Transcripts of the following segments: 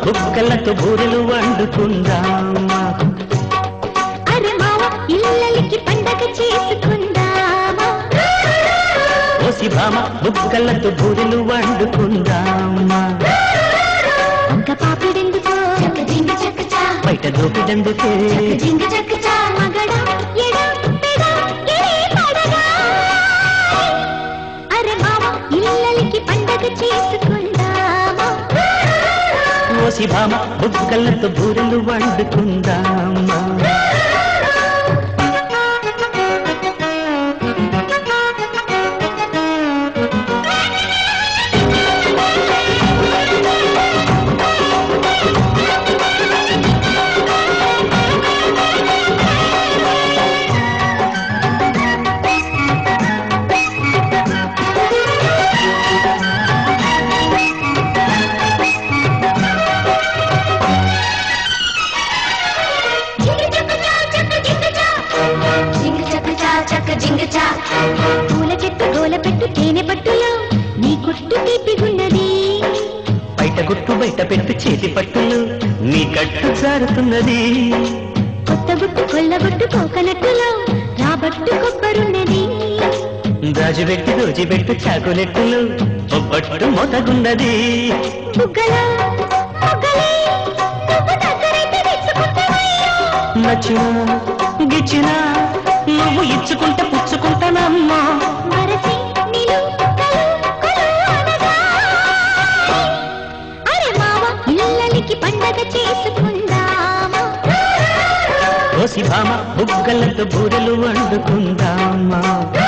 బుక్కలతో బూరెలు వండుకుందామా అరే మావ ఇల్లలికి పండగ చేసుకుందామా ఓసి భామ బుక్కలతో బూరెలు వండుకుందామా ఒక్క పాపిడెందుకో చక్క జింగ చక్క చా బయట దోపిడందుకే చక్క జింగ చక్క చా మగడా ఎడా పెడా ఎడే పడగా అరే మావ ఇల్లలికి పండగ చేసుకుందామా ఓసి భామ బుక్కలతో బూరెలు వండుకుందామా జింగ చక్క చా చక్క జింగ చా జింగ చక్క చా చక్క జింగ చా పూల చెట్టు గోల పెట్టు తేనె పట్టులో నీ కుట్టు తీపిగున్నది బయట గుట్టు బయట పెట్టు చేతి పట్టులు నీ కట్టు జారుతున్నది కొత్త గుట్టు కొల్లగొట్టు కోకనట్టులో రాబట్టు కొబ్బరున్నది దాజుబెట్టి దోజిబెట్టు చాకులెట్టులు బొబ్బట్టు మొదగున్నది బుగ్గలో బుగ్గలే నువ్వు దగ్గరైతే తెచ్చుకుంటావయ్యో నచ్చినా గిచ్చినా నువ్వు ఇచ్చుకుంటే పుచ్చుకుంటానమ్మా మరసి నిలు కలు కొలు అనగా అరే మావ ఇల్లలికి పండగ చేసుకుందామా ఓసి భామ బుగ్గలతో బూరెలు వండుకుందామా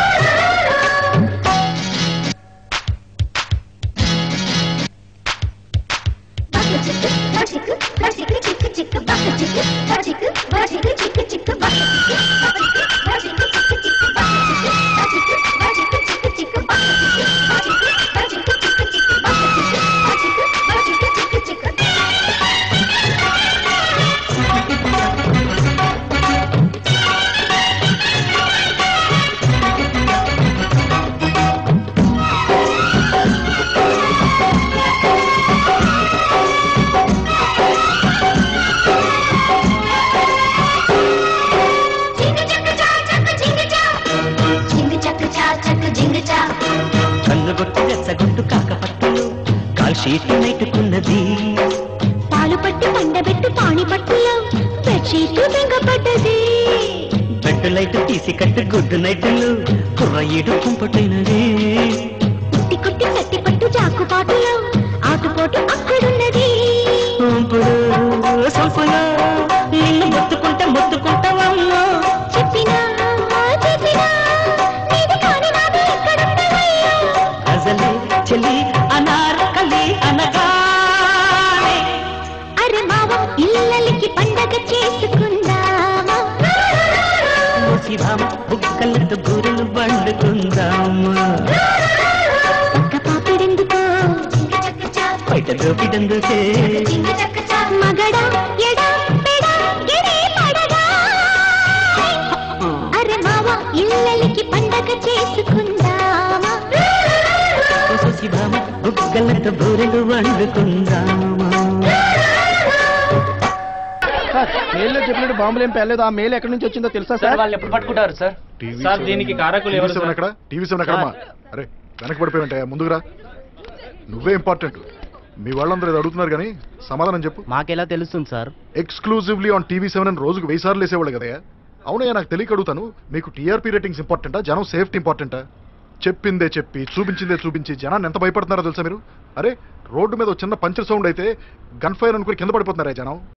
బక్క చిక్కు బచిక్కు బచిక్కు చిక్కు చిక్కు బక్క చిక్కు బచిక్కు బచిక్కు చిక్కు చిక్కు బక్క చిక్కు బచిక్కు బచిక్కు చిక్కు చిక్కు బక్క చిక్కు బచిక్కు బచిక్కు చిక్కు చిక్కు బక్క చిక్కు బచిక్కు బచిక్కు చిక్కు చిక్కు బక్క చిక్కు బచిక్కు బచిక్కు చిక్కు చిక్కు జింగ చక్క చా చక్క జింగ చా జింగ చక్క చా చక్క జింగ చా కన్నుగొట్టు రెచ్చగొట్టు కాకపట్టులు కాల్ షీట్ నెట్టుకున్నది పాలు పట్టి పండబెట్టు పాణి పట్టులో బెడ్షీట్ బెంగపడ్డది బెట్టు లైట్ తీసి కట్టు గుడ్డు నైటులు కుర్రయ్యడు కుంపటైనది కుట్టి కుట్టి కట్టి పట్టు జాకు పాటులో ఆటుపోటు అక్కడున్నది ఇప్పుడు సంపులో నిన్ను మొత్తుకుంటే మొత్తుకుంటావమ్మా చెప్పినా చెప్పినా నీది కాని నాది ఎక్కడున్నదయ్యా అసలే చెల్లి అనార్కలి అనగానే అరే మావ ఇల్లలికి పండగ చేసుకుందామా శివామ బుక్కలతో బూరెలు వండుకుందామా ఒక్క పాపిడెందుకో జింగ చక్క చా బయట దోపిడందుకే జింగ చక్క చా మగడా ఎడా పెడా ఎడే పడగా అరే మావ ఇల్లలికి పండగ చేసుకుందామా శివామ బుక్కలతో బూరెలు వండుకుందామా సార్ మెయిల్లో చెప్పినట్టు బాంబులు ఏం పేర్లేదు ఆ మెయిల్ ఎక్కడి నుంచి వచ్చిందో తెలుసా సార్ సార్ వాళ్ళు ఎప్పుడు పట్టుకుంటారు సార్ టీవీ సార్ సెవెన్ దీనికి కారకులు ఎవరు టీవీ సెవెన్ సార్? ఎక్కడ టీవీ సెవెన్ ఎక్కడమ్మా అరే వెనక్కి పడిపోయావంటే ముందుకురా నువ్వే ఇంపార్టెంట్ మీ వాళ్ళందరూ ఇది అడుగుతున్నారు కానీ సమాధానం చెప్పు మాకెలా తెలుస్తుంది sir exclusively on TV seven అని రోజుకు వెయ్యి సార్లు వేసేవాళ్ళు కదయ్యా అవునయ్యా నాకు తెలియక అడుగుతాను మీకు టీఆర్పీ రేటింగ్స్ ఇంపార్టెంటా జనం సేఫ్టీ ఇంపార్టెంటా చెప్పిందే చెప్పి చూపించిందే చూపించి జనాన్ని ఎంత భయపడుతున్నారో తెలుసా మీరు అరే రోడ్డు మీద ఒక చిన్న పంచర్ సౌండ్ అయితే గన్ ఫైర్ అనుకుని కింద పడిపోతున్నారా జనం